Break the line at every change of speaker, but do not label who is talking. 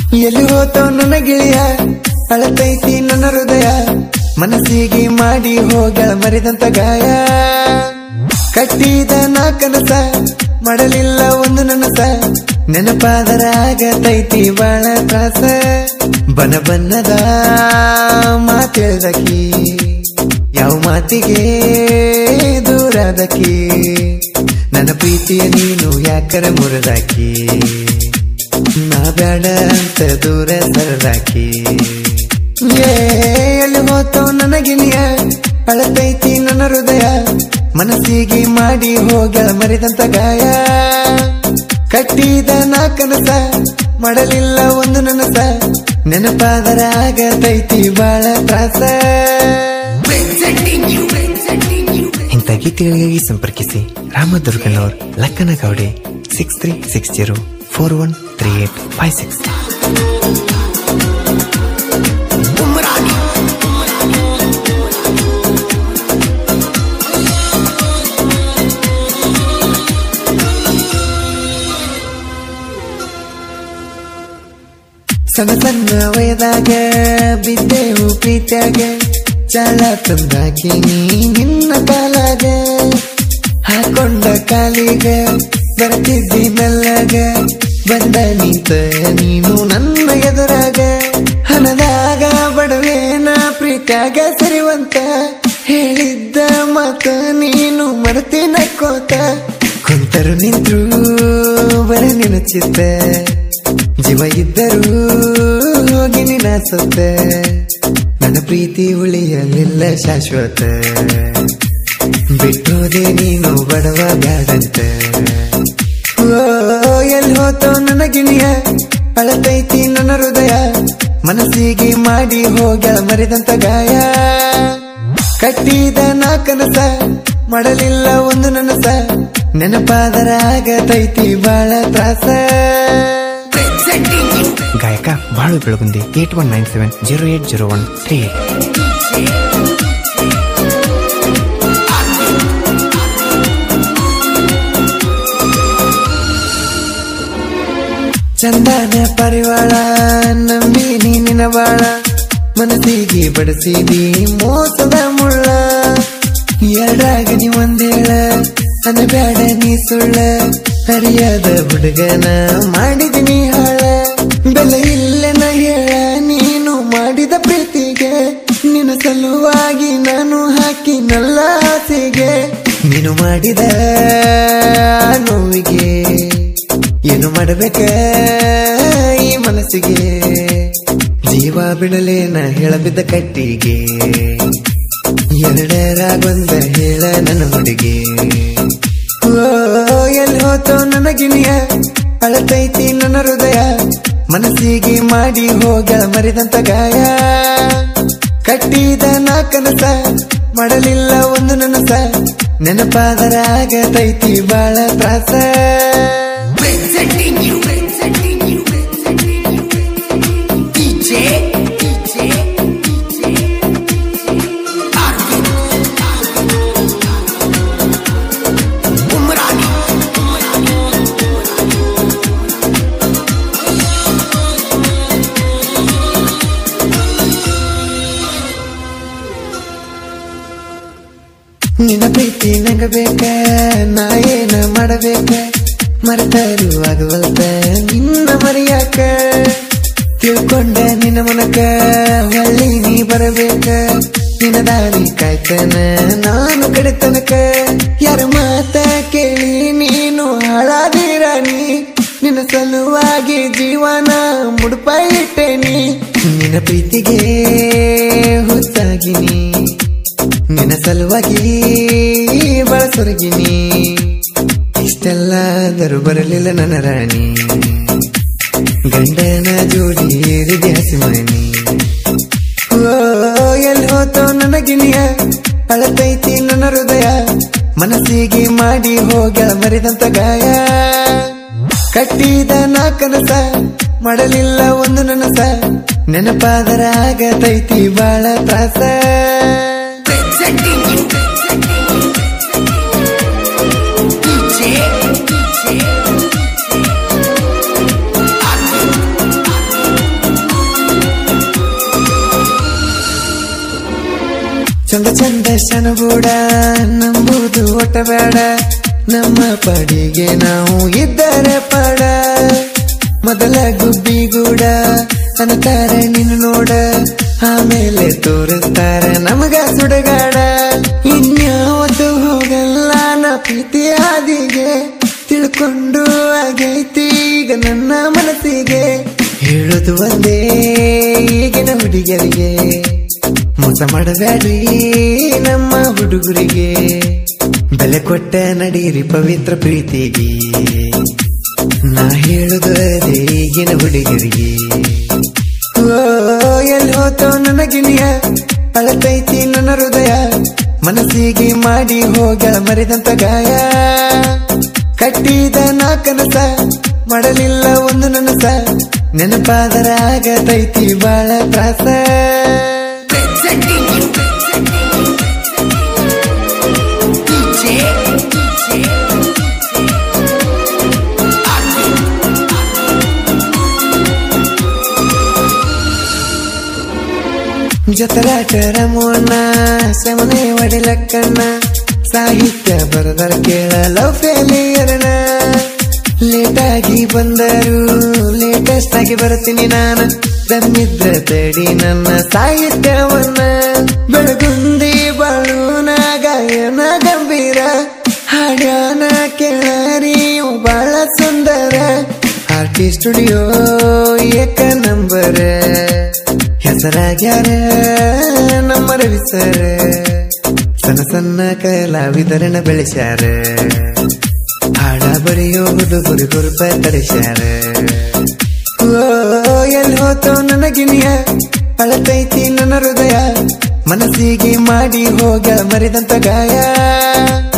ಎಲ್ಲಿ ಹೋತೋ ನನ್ನ ಗೆಳೆಯ ಅಳತೈತಿ ನನ್ನ ಹೃದಯ ಮನಸ್ಸಿಗೆ ಮಾಡಿ ಹೋಗಳ ಮರಿದಂತ ಗಾಯ ಕಟ್ಟಿದ ನಾ ಕನಸ ಮಾಡಲಿಲ್ಲ ಒಂದು ನನಸ ನೆನಪಾದರ ಆಗತೈತಿ ಬಾಳ ತ್ರಾಸ ಬನ ಬನ್ನದ ಮಾತೇಳ್ದಕಿ ಯಾವ ಮಾತಿಗೆ ದೂರದಕಿ ನನ್ನ ಪ್ರೀತಿಯ ನೀನು ಯಾಕರ ಮುರಿದಾಕಿ ನಾ ಬ್ಯಾಡ ಅಂತ ದೂರ ಸರದಾಕಿ ಏ ಎಲ್ಲಿ ಹೋತೋ ನನ್ನ ಗಿಣಿಯ ಅಳತೈತಿ ನನ್ನ ಹೃದಯ ಮನಸ್ಸಿಗೆ ಮಾಡಿ ಹೋಗಳ ಮರಿದಂತ ಗಾಯ ಕಟ್ಟಿದ ನಾ ಕನಸ ಮಾಡಲಿಲ್ಲ ಒಂದು ನನಸ ನೆನಪಾದರ ಆಗತೈತಿ ಬಾಳ ತ್ರಾಸ ಇಂಥ ಗೀತೆಗಳಿಗಾಗಿ ಸಂಪರ್ಕಿಸಿ Ramadurganavar Lakkana Gowde six three six zero four one three eight five six ಸಣ್ಣ ಸಣ್ಣ ವಯದಾಗ ಬಿದ್ದೆವು ಪ್ರೀತ್ಯಾಗ ಚಾಳ ತಂದಾಕಿ ನೀ ನಿನ್ನ ಕಾಲಾಗ ಹಾಕೊಂಡ ಕಾಲಿಗ ಬರ್ತಿದ್ದಿ ಮೆಲ್ಲಗ ಬಂದ ನಿಂತ ನೀನು ನನ್ನ ಎದುರಾಗ ಹಣದಾಗ ಬಡವೇನ ಪ್ರೀತ್ಯಾಗ ಸರಿವಂತ ಹೇಳಿದ್ದ ಮಾತ ನೀನು ಮರೆತಿ ನಕ್ಕೋತ ಕುಂತರು ನಿಂತ್ರು ಬರ ನೆನಚಿತ್ತ ಜೀವ ಇದ್ದರೂ ಹೋಗಿ ನಿನ್ನ ಸತ್ತ ನನ್ನ ಪ್ರೀತಿ ಉಳಿಯಲಿಲ್ಲ ಶಾಶ್ವತ ಬಿಟ್ಟೋದೆ ನೀನು ಬಡವ ಬ್ಯಾಡಂತ ಓ ಎಲ್ಲಿ ಹೋತೋ ನನ್ನ ಗಿಣಿಯ ಅಳತೈತಿ ನನ್ನ ಹೃದಯ ಮನಸ್ಸಿಗೆ ಮಾಡಿ ಹೋಗಳ ಮರಿದಂತ ಗಾಯ ಕಟ್ಟಿದ ನಾ ಕನಸ ಮಾಡಲಿಲ್ಲ ಒಂದು ನನಸ ನೆನಪಾದರ ಆಗತೈತಿ ಬಾಳ ತ್ರಾಸ ಗಾಯಕ Balu Belagundi eight one nine seven zero eight zero one three eight ಚಂದನ ಪರಿವಾಳ ನಂಬಿ ನೀನಿನ ಬಾಳ ಮನಸ್ಸಿಗೆ ಬಡಿಸಿದಿ ಮೋಸದ ಮುಳ್ಳ ಎರಡಾಗ ನೀ ಒಂದೇಳ ಅನಬ್ಯಾಡ ನೀ ಸುಳ್ಳ ಹರಿಯದ ಹುಡುಗನ ಮಾಡಿದಿನಿ ಹಾಳ ಬೆಲೆ ಇಲ್ಲೆನ ಹೇಳ ನೀನು ಮಾಡಿದ ಪ್ರೀತಿಗೆ ನಿನ್ನ ಸಲುವಾಗಿ ನಾನು ಹಾಕಿ ನಲ್ಲ ಆಸೆಗೆ ನೀನು ಮಾಡಿದ ನೋವಿಗೆ ಏನು ಮಾಡಬೇಕ ಈ ಮನಸ್ಸಿಗೆ ಜೀವ ಬಿಡಲೇನ ಹೇಳಬಿದ್ದ ಕಟ್ಟಿಗೆ ಎರಡರಾಗೊಂದ ಹೇಳ ನನ್ನ ಹುಡುಗಿ ಓ ಎಲ್ಲಿ ಹೋತೋ ನನ್ನ ಗಿಣಿಯ ಅಳತೈತಿ ನನ್ನ ಹೃದಯ ಮನಸ್ಸಿಗೆ ಮಾಡಿ ಹೋಗಳ ಮರಿದಂತ ಗಾಯ ಕಟ್ಟಿದ ನಾ ಕನಸ ಮಾಡಲಿಲ್ಲ ಒಂದು ನನಸ ನೆನಪಾದರ ಆಗತೈತಿ ಬಾಳ ತ್ರಾಸ
Presenting you, presenting you, presenting you, DJ, DJ, DJ, Arvind, Umrani,
ನಿನ್ನ ಪ್ರೀತಿ ನಂಗ ಬೇಕ ನಾ ಏನ ಮಾಡಬೇಕ ಮರೆತರು ಆಗವಲ್ತ ನಿನ್ನ ಮರೆಯಾಕ ತಿಳ್ಕೊಂಡ ನಿನ್ನ ಮನಕ ಹೊಳ್ಳಿ ನೀ ಬರಬೇಕ ನಿನ್ನ ದಾರಿ ಕಾಯ್ತನ ನಾನು ಕಡೆತನಕ ಯಾರ ಮಾತ ಕೇಳಿ ನೀನು ಹಾಳಾದಿ ರಾಣಿ ನಿನ್ನ ಸಲುವಾಗಿ ಜೀವನ ಮುಡುಪ ಇಟ್ಟೇನಿ ನಿನ್ನ ಪ್ರೀತಿಗೆ ಹುಚ್ಚಾಗಿನಿ ನಿನ್ನ ಸಲುವಾಗಿ ಬಳಸೊರಗಿನಿ ಇಷ್ಟೆಲ್ಲ ಆದರೂ ಬರಲಿಲ್ಲ ನನ್ನ ರಾಣಿ ಗಂಡನ ಜೋಡಿ ಏರಿದೆ ಹಸಿಮಣಿ ಓ ಎಲ್ಲಿ ಹೋತೋ ನನ್ನ ಗಿಣಿಯ ಅಳತೈತಿ ನನ್ನ ಹೃದಯ ಮನಸ್ಸಿಗೆ ಮಾಡಿ ಹೋಗಳ ಮರಿದಂತ ಗಾಯ ಕಟ್ಟಿದ ನಾ ಕನಸ ಮಾಡಲಿಲ್ಲ ಒಂದು ನನಸ ನೆನಪಾದರ ಆಗತೈತಿ ಬಾಳ ತ್ರಾಸ
presenting you, DJ, DJ, Arvind,
ಚಂದ ಚಂದ ಶನಗೂಡ ನಂಬುದು ಒಟ್ಟ ಬೇಡ ನಮ್ಮ ಪಡಿಗೆ ನಾವು ಇದ್ದರೆ ಪಡ ಮೊದಲ ಗುಬ್ಬಿಗೂಡ ಅನ್ನತಾರ ನೀನು ನೋಡ ಆಮೇಲೆ ತೋರಿಸ್ತಾರ ನಮಗ ಸುಡಗಾಡ ಇನ್ಯಾವತ್ತು ಹೋಗಲ್ಲ ನಾ ಪ್ರೀತಿ ಹಾದಿಗೆ ತಿಳ್ಕೊಂಡು ಆಗೈತಿ ಈಗ ನನ್ನ ಮನಸ್ಸಿಗೆ ಹೇಳುದು ಒಂದೇ ಈಗಿನ ಹುಡುಗಿಯರಿಗೆ ಮೋಸ ಮಾಡಬೇಡ್ರಿ ನಮ್ಮ ಹುಡುಗರಿಗೆ ಬೆಲೆ ಕೊಟ್ಟ ನಡೀರಿ ಪವಿತ್ರ ಪ್ರೀತಿಗೆ ನಾ ಹೇಳುದು ಅದೇ ಈಗಿನ ಹುಡುಗರಿಗೆ ಓ ಎಲ್ಲಿ ಹೋತೋ ನನ್ನ ಗಿಣಿಯ ಅಳತೈತಿ ನನ್ನ ಹೃದಯ ಮನಸ್ಸಿಗೆ ಮಾಡಿ ಹೋಗಳ ಮರಿದಂತ ಗಾಯ ಕಟ್ಟಿದ ನಾ ಕನಸ ಮಾಡಲಿಲ್ಲ ಒಂದು ನನಸ ನೆನಪಾದರ ಆಗತೈತಿ ಬಾಳ ತ್ರಾಸ
Presenting you. DJ, DJ, Arvind.
ಜತರಾಟರ ಮೂರ್ಣ ಶಮನೆ ಒಡಿಲಕ್ಕಣ್ಣ ಸಾಹಿತ್ಯ ಬರದರ ಕೇಳ ಲವ್ ಫೇಲಿಯರ್ನ ಲೇಟ್ ಆಗಿ ಬಂದರು ಲೇಟೆಸ್ಟ್ ಆಗಿ ಬರ್ತೀನಿ ನಾನು ದಮ್ಮಿದ್ರ ತಡಿ ನನ್ನ ಸಾಹಿತ್ಯವನ್ನ ಬೆಳಗುಂದಿ ಬಾಳುನ ಗಾಯನ ಗಂಭೀರ ಹಾಡ್ಯಾನ ಕೇಳರಿ ಬಾಳ ಸುಂದರ ಆರ್ಟಿ ಸ್ಟುಡಿಯೋ ಏಕ ನಂಬರ್ ಹೆಸರಾಗ್ಯಾರ ನಮ್ಮ ರವಿ ಸರ್ ಸಣ್ಣ ಸಣ್ಣ ಕಲಾವಿದರನ್ನ ಬೆಳೆಸ್ಯಾರ ಹಾಡ ಬರೆಯೋ ಹುಡುಗರು ಗುರುಪ ತರಿಸ್ಯಾರ ಓ ಎಲ್ಲಿ ಹೋತೋ ನನ್ನ ಗಿಣಿಯ ಅಳತೈತಿ ನನ್ನ ಹೃದಯ ಮನಸ್ಸಿಗೆ ಮಾಡಿ ಹೋಗ ಮರಿದಂತ ಗಾಯ